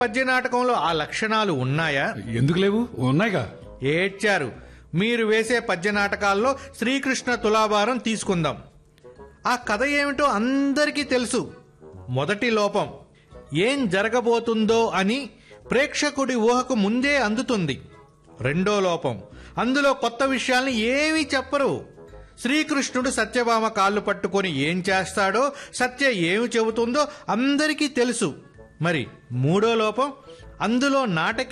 పద్య నాటకంలో ఆ లక్షణాలు ఉన్నాయా ఎందుకు లేవు ఉన్నాయిగా ఏడ్చారు మీరు వేసే పద్య నాటకాల్లో శ్రీకృష్ణ తులాభారం తీసుకుందాం ఆ కథ ఏమిటో అందరికీ తెలుసు మొదటి లోపం ఏం జరగబోతుందో అని ప్రేక్షకుడి ఊహకు ముందే అందుతుంది రెండో లోపం అందులో కొత్త విషయాల్ని ఏమీ చెప్పరు శ్రీకృష్ణుడు సత్యభామ కాళ్ళు పట్టుకొని ఏం చేస్తాడో సత్య ఏమి చెబుతుందో అందరికీ తెలుసు మరి మూడో లోపం అందులో నాటకి